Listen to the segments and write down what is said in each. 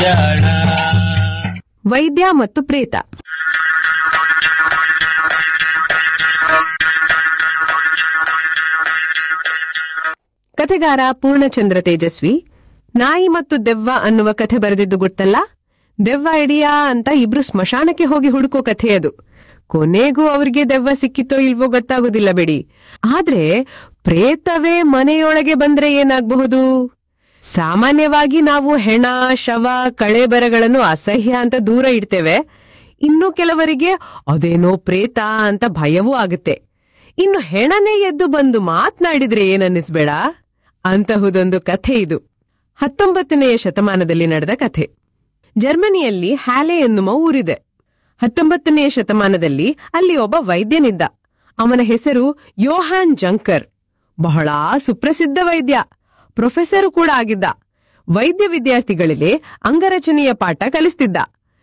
ಜಾಣ ವೈದ್ಯ ಮತ್ತು ಪ್ರೇತ ಕಥೆಗಾರ ಪೂರ್ಣಚಂದ್ರ ತೇಜಸ್ವಿ ನಾಯಿ ಮತ್ತು ದೆವ್ವ ಅನ್ನುವ ಕಥೆ ಬರೆದಿದ್ದು ಗೊತ್ತಲ್ಲ ದೆವ್ವ ಇಡಿಯಾ ಅಂತ ಇಬ್ರು ಸ್ಮಶಾನಕ್ಕೆ ಹೋಗಿ ಹುಡುಕೋ ಕಥೆ ಅದು ಕೊನೆಗೂ ಅವ್ರಿಗೆ ದೆವ್ವ ಸಿಕ್ಕಿತೋ ಇಲ್ವೋ ಗೊತ್ತಾಗೋದಿಲ್ಲ ಬಿಡಿ ಆದ್ರೆ ಪ್ರೇತವೇ ಮನೆಯೊಳಗೆ ಬಂದ್ರೆ ಏನಾಗಬಹುದು ಸಾಮಾನ್ಯವಾಗಿ ನಾವು ಹೆಣ ಶವ ಕಳೆಬರಗಳನ್ನು ಅಸಹ್ಯ ಅಂತ ದೂರ ಇಡ್ತೇವೆ ಇನ್ನು ಕೆಲವರಿಗೆ ಅದೇನೋ ಪ್ರೇತ ಅಂತ ಭಯವೂ ಆಗುತ್ತೆ ಇನ್ನು ಹೆಣನೇ ಎದ್ದು ಬಂದು ಮಾತ್ನಾಡಿದ್ರೆ ಏನನ್ನಿಸ್ಬೇಡ ಅಂತಹುದೊಂದು ಕಥೆ ಇದು ಹತ್ತೊಂಬತ್ತನೆಯ ಶತಮಾನದಲ್ಲಿ ನಡೆದ ಕಥೆ ಜರ್ಮನಿಯಲ್ಲಿ ಹ್ಯಾಲೆ ಎನ್ನುವ ಊರಿದೆ ಹತ್ತೊಂಬತ್ತನೆಯ ಶತಮಾನದಲ್ಲಿ ಅಲ್ಲಿ ಒಬ್ಬ ವೈದ್ಯನಿದ್ದ ಅವನ ಹೆಸರು ಯೋಹಾನ್ ಜಂಕರ್ ಬಹಳ ಸುಪ್ರಸಿದ್ಧ ವೈದ್ಯ ಪ್ರೊಫೆಸರ್ ಕೂಡ ಆಗಿದ್ದ ವೈದ್ಯ ವಿದ್ಯಾರ್ಥಿಗಳಿಗೆ ಅಂಗರಚನೆಯ ಪಾಠ ಕಲಿಸ್ತಿದ್ದ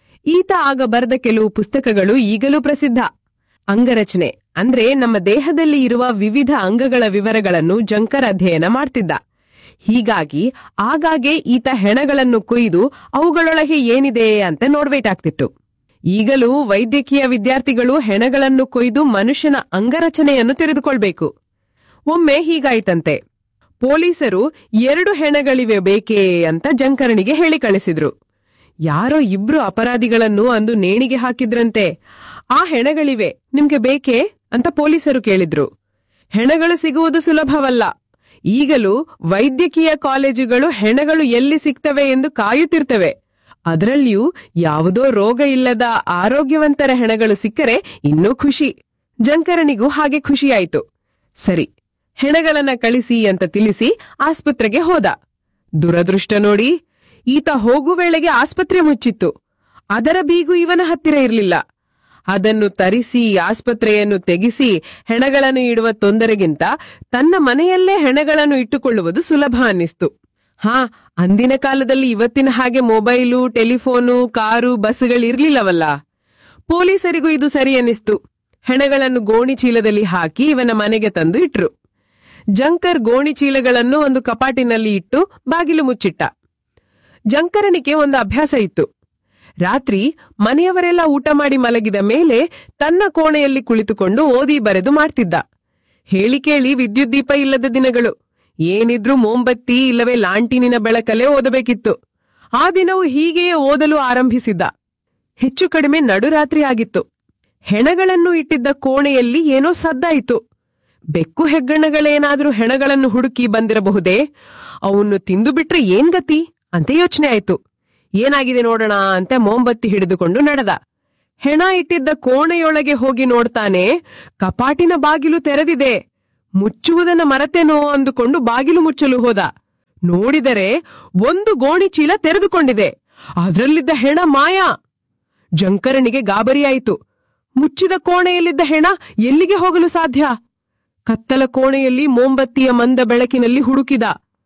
ಈತ ಆಗ ಬರೆದ ಕೆಲವು ಪುಸ್ತಕಗಳು ಈಗಲೂ ಪ್ರಸಿದ್ಧ ಅಂಗರಚನೆ ಅಂದ್ರೆ ನಮ್ಮ ದೇಹದಲ್ಲಿ ಇರುವ ವಿವಿಧ ಅಂಗಗಳ ವಿವರಗಳನ್ನು ಜಂಕರ್ ಅಧ್ಯಯನ ಮಾಡ್ತಿದ್ದ ಹೀಗಾಗಿ ಆಗಾಗ್ಗೆ ಈತ ಹೆಣಗಳನ್ನು ಕೊಯ್ದು ಅವುಗಳೊಳಗೆ ಏನಿದೆ ಅಂತ ನೋಡ್ಬೇಕಾಗ್ತಿತ್ತು ಈಗಲೂ ವೈದ್ಯಕೀಯ ವಿದ್ಯಾರ್ಥಿಗಳು ಹೆಣಗಳನ್ನು ಕೊಯ್ದು ಮನುಷ್ಯನ ಅಂಗರಚನೆಯನ್ನು ತಿಳಿದುಕೊಳ್ಬೇಕು ಒಮ್ಮೆ ಹೀಗಾಯ್ತಂತೆ ಪೊಲೀಸರು ಎರಡು ಹೆಣಗಳಿವೆ ಬೇಕೇ ಅಂತ ಜಂಕರನಿಗೆ ಹೇಳಿ ಕಳಿಸಿದ್ರು ಯಾರೋ ಇಬ್ರು ಅಪರಾಧಿಗಳನ್ನು ಅಂದು ನೇಣಿಗೆ ಹಾಕಿದ್ರಂತೆ ಆ ಹೆಣಗಳಿವೆ ನಿಮ್ಗೆ ಬೇಕೇ ಅಂತ ಪೊಲೀಸರು ಕೇಳಿದ್ರು ಹೆಣಗಳು ಸಿಗುವುದು ಸುಲಭವಲ್ಲ ಈಗಲೂ ವೈದ್ಯಕೀಯ ಕಾಲೇಜುಗಳು ಹೆಣಗಳು ಎಲ್ಲಿ ಸಿಗ್ತವೆ ಎಂದು ಕಾಯುತ್ತಿರ್ತವೆ ಅದರಲ್ಲಿಯೂ ಯಾವುದೋ ರೋಗ ಇಲ್ಲದ ಆರೋಗ್ಯವಂತರ ಹೆಣಗಳು ಸಿಕ್ಕರೆ ಇನ್ನೂ ಖುಷಿ ಜಂಕರನಿಗೂ ಹಾಗೆ ಖುಷಿಯಾಯಿತು ಸರಿ ಹೆಣಗಳನ್ನ ಕಳಿಸಿ ಅಂತ ತಿಳಿಸಿ ಆಸ್ಪತ್ರೆಗೆ ಹೋದ ದುರದೃಷ್ಟ ನೋಡಿ ಈತ ಹೋಗು ವೇಳೆಗೆ ಆಸ್ಪತ್ರೆ ಮುಚ್ಚಿತ್ತು ಅದರ ಬೀಗು ಇವನ ಹತ್ತಿರ ಇರಲಿಲ್ಲ ಅದನ್ನು ತರಿಸಿ ಆಸ್ಪತ್ರೆಯನ್ನು ತೆಗಿಸಿ ಹೆಣಗಳನ್ನು ಇಡುವ ತೊಂದರೆಗಿಂತ ತನ್ನ ಮನೆಯಲ್ಲೇ ಹೆಣಗಳನ್ನು ಇಟ್ಟುಕೊಳ್ಳುವುದು ಸುಲಭ ಅನ್ನಿಸ್ತು ಹಾ ಅಂದಿನ ಕಾಲದಲ್ಲಿ ಇವತ್ತಿನ ಹಾಗೆ ಮೊಬೈಲು ಟೆಲಿಫೋನು ಕಾರು ಬಸ್ಗಳಿರ್ಲಿಲ್ಲವಲ್ಲ ಪೊಲೀಸರಿಗೂ ಇದು ಸರಿ ಅನ್ನಿಸ್ತು ಹೆಣಗಳನ್ನು ಗೋಣಿ ಚೀಲದಲ್ಲಿ ಹಾಕಿ ಇವನ ಮನೆಗೆ ತಂದು ಇಟ್ರು ಜಂಕರ್ ಗೋಣಿ ಚೀಲಗಳನ್ನು ಒಂದು ಕಪಾಟಿನಲ್ಲಿ ಇಟ್ಟು ಬಾಗಿಲು ಮುಚ್ಚಿಟ್ಟ ಜಂಕರನಿಗೆ ಒಂದು ಅಭ್ಯಾಸ ಇತ್ತು ರಾತ್ರಿ ಮನೆಯವರೆಲ್ಲ ಊಟ ಮಾಡಿ ಮಲಗಿದ ಮೇಲೆ ತನ್ನ ಕೋಣೆಯಲ್ಲಿ ಕುಳಿತುಕೊಂಡು ಓದಿ ಬರೆದು ಮಾಡ್ತಿದ್ದ ಹೇಳಿ ಕೇಳಿ ವಿದ್ಯುತ್ ದೀಪ ಇಲ್ಲದ ದಿನಗಳು ಏನಿದ್ರೂ ಮೋಂಬತ್ತಿ ಇಲ್ಲವೇ ಲಾಂಟಿನಿನ ಬೆಳಕಲ್ಲೇ ಓದಬೇಕಿತ್ತು ಆ ದಿನವೂ ಹೀಗೆಯೇ ಓದಲು ಆರಂಭಿಸಿದ್ದ ಹೆಚ್ಚು ಕಡಿಮೆ ನಡುರಾತ್ರಿ ಆಗಿತ್ತು ಹೆಣಗಳನ್ನು ಇಟ್ಟಿದ್ದ ಕೋಣೆಯಲ್ಲಿ ಏನೋ ಸದ್ದಾಯಿತು ಬೆಕ್ಕು ಹೆಗ್ಗಣಗಳೇನಾದ್ರೂ ಹೆಣಗಳನ್ನು ಹುಡುಕಿ ಬಂದಿರಬಹುದೇ ಅವನ್ನು ತಿಂದು ಬಿಟ್ರೆ ಏನ್ ಗತಿ ಅಂತ ಯೋಚನೆ ಆಯ್ತು ಏನಾಗಿದೆ ನೋಡೋಣ ಅಂತ ಮೋಂಬತ್ತಿ ಹಿಡಿದುಕೊಂಡು ನಡೆದ ಹೆಣ ಇಟ್ಟಿದ್ದ ಕೋಣೆಯೊಳಗೆ ಹೋಗಿ ನೋಡ್ತಾನೆ ಕಪಾಟಿನ ಬಾಗಿಲು ತೆರೆದಿದೆ ಮುಚ್ಚುವುದನ್ನ ಮರೆತೇನೋ ಅಂದುಕೊಂಡು ಬಾಗಿಲು ಮುಚ್ಚಲು ಹೋದ ನೋಡಿದರೆ ಒಂದು ಗೋಣಿ ಚೀಲ ತೆರೆದುಕೊಂಡಿದೆ ಅದರಲ್ಲಿದ್ದ ಹೆಣ ಮಾಯ ಜಂಕರನಿಗೆ ಗಾಬರಿಯಾಯಿತು ಮುಚ್ಚಿದ ಕೋಣೆಯಲ್ಲಿದ್ದ ಹೆಣ ಎಲ್ಲಿಗೆ ಹೋಗಲು ಸಾಧ್ಯ ಕತ್ತಲ ಕೋಣೆಯಲ್ಲಿ ಮೋಂಬತ್ತಿಯ ಮಂದ ಬೆಳಕಿನಲ್ಲಿ ಹುಡುಕಿದ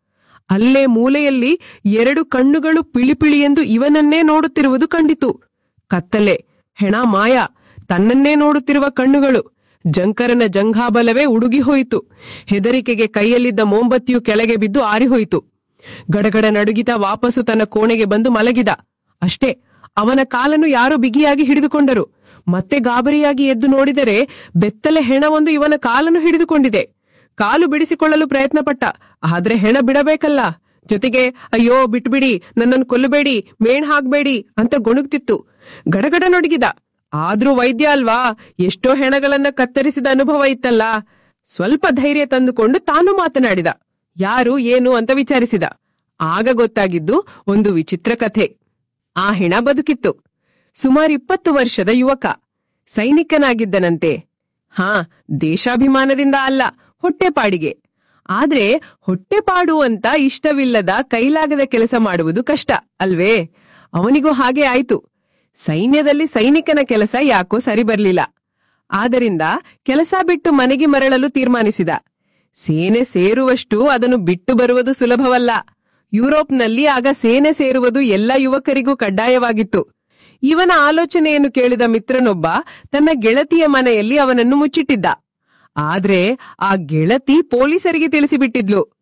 ಅಲ್ಲೇ ಮೂಲೆಯಲ್ಲಿ ಎರಡು ಕಣ್ಣುಗಳು ಪಿಳಿಪಿಳಿ ಎಂದು ಇವನನ್ನೇ ನೋಡುತ್ತಿರುವುದು ಕಂಡಿತು ಕತ್ತಲೆ ಹೆಣ ಮಾಯ ತನ್ನನ್ನೇ ನೋಡುತ್ತಿರುವ ಕಣ್ಣುಗಳು ಜಂಕರನ ಜಂಘಾಬಲವೇ ಉಡುಗಿ ಹೋಯಿತು ಹೆದರಿಕೆಗೆ ಕೈಯಲ್ಲಿದ್ದ ಮೋಂಬತ್ತಿಯು ಕೆಳಗೆ ಬಿದ್ದು ಆರಿಹೋಯಿತು ಗಡಗಡ ನಡುಗಿತ ವಾಪಸ್ಸು ತನ್ನ ಕೋಣೆಗೆ ಬಂದು ಮಲಗಿದ ಅಷ್ಟೇ ಅವನ ಕಾಲನ್ನು ಯಾರೋ ಬಿಗಿಯಾಗಿ ಹಿಡಿದುಕೊಂಡರು ಮತ್ತೆ ಗಾಬರಿಯಾಗಿ ಎದ್ದು ನೋಡಿದರೆ ಬೆತ್ತಲೆ ಹೆಣವೊಂದು ಇವನ ಕಾಲನ್ನು ಹಿಡಿದುಕೊಂಡಿದೆ ಕಾಲು ಬಿಡಿಸಿಕೊಳ್ಳಲು ಪ್ರಯತ್ನ ಪಟ್ಟ ಆದ್ರೆ ಹೆಣ ಬಿಡಬೇಕಲ್ಲ ಜೊತೆಗೆ ಅಯ್ಯೋ ಬಿಟ್ಬಿಡಿ ನನ್ನನ್ನು ಕೊಲ್ಲಬೇಡಿ ಮೇಣ್ ಹಾಕ್ಬೇಡಿ ಅಂತ ಗೊಣಗ್ತಿತ್ತು ಗಡಗಡ ನಡುಗಿದ ಆದ್ರೂ ವೈದ್ಯ ಅಲ್ವಾ ಎಷ್ಟೋ ಹೆಣಗಳನ್ನ ಕತ್ತರಿಸಿದ ಅನುಭವ ಇತ್ತಲ್ಲ ಸ್ವಲ್ಪ ಧೈರ್ಯ ತಂದುಕೊಂಡು ತಾನು ಮಾತನಾಡಿದ ಯಾರು ಏನು ಅಂತ ವಿಚಾರಿಸಿದ ಆಗ ಗೊತ್ತಾಗಿದ್ದು ಒಂದು ವಿಚಿತ್ರ ಕಥೆ ಆ ಹೆಣ ಬದುಕಿತ್ತು ಸುಮಾರು ಇಪ್ಪತ್ತು ವರ್ಷದ ಯುವಕ ಸೈನಿಕನಾಗಿದ್ದನಂತೆ ಹಾ ದೇಶಾಭಿಮಾನದಿಂದ ಅಲ್ಲ ಹೊಟ್ಟೆಪಾಡಿಗೆ ಆದ್ರೆ ಹೊಟ್ಟೆಪಾಡು ಅಂತ ಇಷ್ಟವಿಲ್ಲದ ಕೈಲಾಗದ ಕೆಲಸ ಮಾಡುವುದು ಕಷ್ಟ ಅಲ್ವೇ ಅವನಿಗೂ ಹಾಗೆ ಆಯ್ತು ಸೈನ್ಯದಲ್ಲಿ ಸೈನಿಕನ ಕೆಲಸ ಯಾಕೋ ಸರಿ ಬರ್ಲಿಲ್ಲ ಆದ್ದರಿಂದ ಕೆಲಸ ಬಿಟ್ಟು ಮನೆಗೆ ಮರಳಲು ತೀರ್ಮಾನಿಸಿದ ಸೇನೆ ಸೇರುವಷ್ಟು ಅದನ್ನು ಬಿಟ್ಟು ಬರುವುದು ಸುಲಭವಲ್ಲ ಯುರೋಪ್ನಲ್ಲಿ ಆಗ ಸೇನೆ ಸೇರುವುದು ಎಲ್ಲ ಯುವಕರಿಗೂ ಕಡ್ಡಾಯವಾಗಿತ್ತು ಇವನ ಆಲೋಚನೆಯನ್ನು ಕೇಳಿದ ಮಿತ್ರನೊಬ್ಬ ತನ್ನ ಗೆಳತಿಯ ಮನೆಯಲ್ಲಿ ಅವನನ್ನು ಮುಚ್ಚಿಟ್ಟಿದ್ದ ಆದ್ರೆ ಆ ಗೆಳತಿ ಪೊಲೀಸರಿಗೆ ತಿಳಿಸಿಬಿಟ್ಟಿದ್ಲು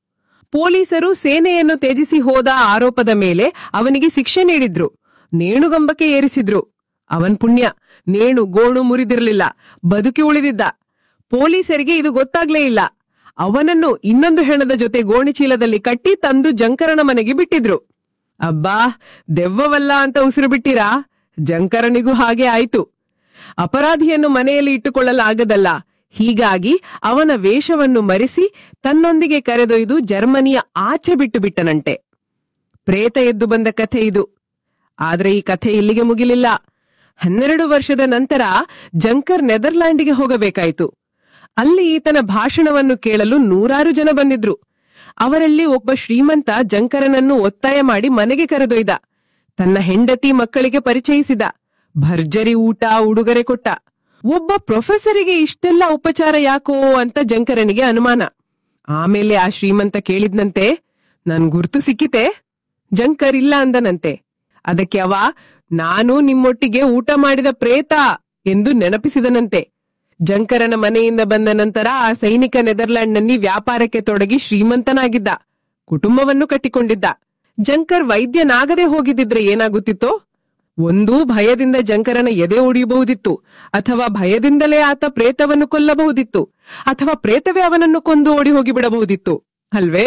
ಪೊಲೀಸರು ಸೇನೆಯನ್ನು ತ್ಯಜಿಸಿ ಹೋದ ಆರೋಪದ ಮೇಲೆ ಅವನಿಗೆ ಶಿಕ್ಷೆ ನೀಡಿದ್ರು ನೇಣುಗಂಬಕ್ಕೆ ಏರಿಸಿದ್ರು ಅವನ್ ಪುಣ್ಯ ನೇಣು ಗೋಣು ಮುರಿದಿರ್ಲಿಲ್ಲ ಬದುಕಿ ಉಳಿದಿದ್ದ ಪೊಲೀಸರಿಗೆ ಇದು ಗೊತ್ತಾಗ್ಲೇ ಇಲ್ಲ ಅವನನ್ನು ಇನ್ನೊಂದು ಹೆಣದ ಜೊತೆ ಗೋಣಿಚೀಲದಲ್ಲಿ ಕಟ್ಟಿ ತಂದು ಜಂಕರನ ಮನೆಗೆ ಬಿಟ್ಟಿದ್ರು ಅಬ್ಬಾ ದೆವ್ವವಲ್ಲ ಅಂತ ಉಸಿರು ಬಿಟ್ಟಿರಾ ಜಂಕರನಿಗೂ ಹಾಗೆ ಆಯ್ತು ಅಪರಾಧಿಯನ್ನು ಮನೆಯಲ್ಲಿ ಇಟ್ಟುಕೊಳ್ಳಲಾಗದಲ್ಲ ಹೀಗಾಗಿ ಅವನ ವೇಷವನ್ನು ಮರೆಸಿ ತನ್ನೊಂದಿಗೆ ಕರೆದೊಯ್ದು ಜರ್ಮನಿಯ ಆಚೆ ಬಿಟ್ಟು ಬಿಟ್ಟನಂತೆ ಪ್ರೇತ ಎದ್ದು ಬಂದ ಕಥೆ ಇದು ಆದ್ರೆ ಈ ಕಥೆ ಇಲ್ಲಿಗೆ ಮುಗಿಲಿಲ್ಲ ಹನ್ನೆರಡು ವರ್ಷದ ನಂತರ ಜಂಕರ್ ನೆದರ್ಲ್ಯಾಂಡಿಗೆ ಹೋಗಬೇಕಾಯಿತು ಅಲ್ಲಿ ಈತನ ಭಾಷಣವನ್ನು ಕೇಳಲು ನೂರಾರು ಜನ ಬಂದಿದ್ರು ಅವರಲ್ಲಿ ಒಬ್ಬ ಶ್ರೀಮಂತ ಜಂಕರನನ್ನು ಒತ್ತಾಯ ಮಾಡಿ ಮನೆಗೆ ಕರೆದೊಯ್ದ ತನ್ನ ಹೆಂಡತಿ ಮಕ್ಕಳಿಗೆ ಪರಿಚಯಿಸಿದ ಭರ್ಜರಿ ಊಟ ಉಡುಗೊರೆ ಕೊಟ್ಟ ಒಬ್ಬ ಪ್ರೊಫೆಸರಿಗೆ ಇಷ್ಟೆಲ್ಲ ಉಪಚಾರ ಯಾಕೋ ಅಂತ ಜಂಕರನಿಗೆ ಅನುಮಾನ ಆಮೇಲೆ ಆ ಶ್ರೀಮಂತ ಕೇಳಿದ್ನಂತೆ ನನ್ ಗುರ್ತು ಸಿಕ್ಕಿತೆ ಜಂಕರ್ ಇಲ್ಲ ಅಂದನಂತೆ ಅದಕ್ಕೆ ಅವ ನಾನು ನಿಮ್ಮೊಟ್ಟಿಗೆ ಊಟ ಮಾಡಿದ ಪ್ರೇತ ಎಂದು ನೆನಪಿಸಿದನಂತೆ ಜಂಕರನ ಮನೆಯಿಂದ ಬಂದ ನಂತರ ಆ ಸೈನಿಕ ನೆದರ್ಲ್ಯಾಂಡ್ನಲ್ಲಿ ವ್ಯಾಪಾರಕ್ಕೆ ತೊಡಗಿ ಶ್ರೀಮಂತನಾಗಿದ್ದ ಕುಟುಂಬವನ್ನು ಕಟ್ಟಿಕೊಂಡಿದ್ದ ಜಂಕರ್ ವೈದ್ಯನಾಗದೆ ಹೋಗಿದ್ದಿದ್ರೆ ಏನಾಗುತ್ತಿತ್ತೋ ಒಂದೂ ಭಯದಿಂದ ಜಂಕರನ ಎದೆ ಒಡೆಯಬಹುದಿತ್ತು ಅಥವಾ ಭಯದಿಂದಲೇ ಆತ ಪ್ರೇತವನ್ನು ಕೊಲ್ಲಬಹುದಿತ್ತು ಅಥವಾ ಪ್ರೇತವೇ ಅವನನ್ನು ಕೊಂದು ಓಡಿ ಹೋಗಿ ಬಿಡಬಹುದಿತ್ತು ಅಲ್ವೇ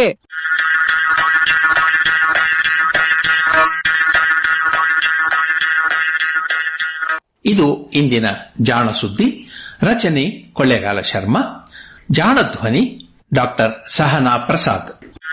ಇದು ಇಂದಿನ ಜಾಣ ಸುದ್ದಿ ರಚನೆ ಕೊಳ್ಳೇಗಾಲ ಶರ್ಮಾ ಜಾಣ ಧ್ವನಿ ಡಾಕ್ಟರ್ ಸಹನಾ ಪ್ರಸಾದ್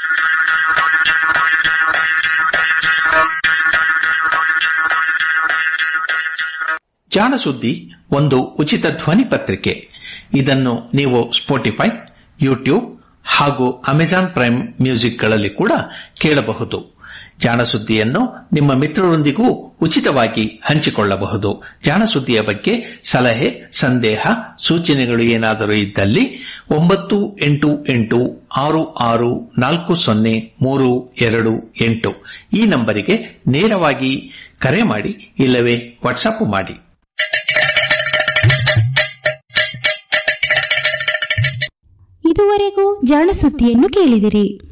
ಜಾಣ ಸುದ್ದಿ ಒಂದು ಉಚಿತ ಧ್ವನಿ ಪತ್ರಿಕೆ ಇದನ್ನು ನೀವು ಸ್ಪೋಟಿಫೈ ಯೂಟ್ಯೂಬ್ ಹಾಗೂ ಅಮೆಜಾನ್ ಪ್ರೈಮ್ ಮ್ಯೂಸಿಕ್ಗಳಲ್ಲಿ ಕೂಡ ಕೇಳಬಹುದು ಜಾಣಸುದ್ದಿಯನ್ನು ನಿಮ್ಮ ಮಿತ್ರರೊಂದಿಗೂ ಉಚಿತವಾಗಿ ಹಂಚಿಕೊಳ್ಳಬಹುದು ಜಾಣಸುದ್ದಿಯ ಬಗ್ಗೆ ಸಲಹೆ ಸಂದೇಹ ಸೂಚನೆಗಳು ಏನಾದರೂ ಇದ್ದಲ್ಲಿ ಒಂಬತ್ತು ಎಂಟು ಎಂಟು ಆರು ಆರು ನಾಲ್ಕು ಸೊನ್ನೆ ಮೂರು ಎರಡು ಎಂಟು ಈ ನಂಬರಿಗೆ ನೇರವಾಗಿ ಕರೆ ಮಾಡಿ ಇಲ್ಲವೇ ವಾಟ್ಸಪ್ ಮಾಡಿ ಇದುವರೆಗೂ ಜಾಣಸುದ್ದಿಯನ್ನು ಕೇಳಿದಿರಿ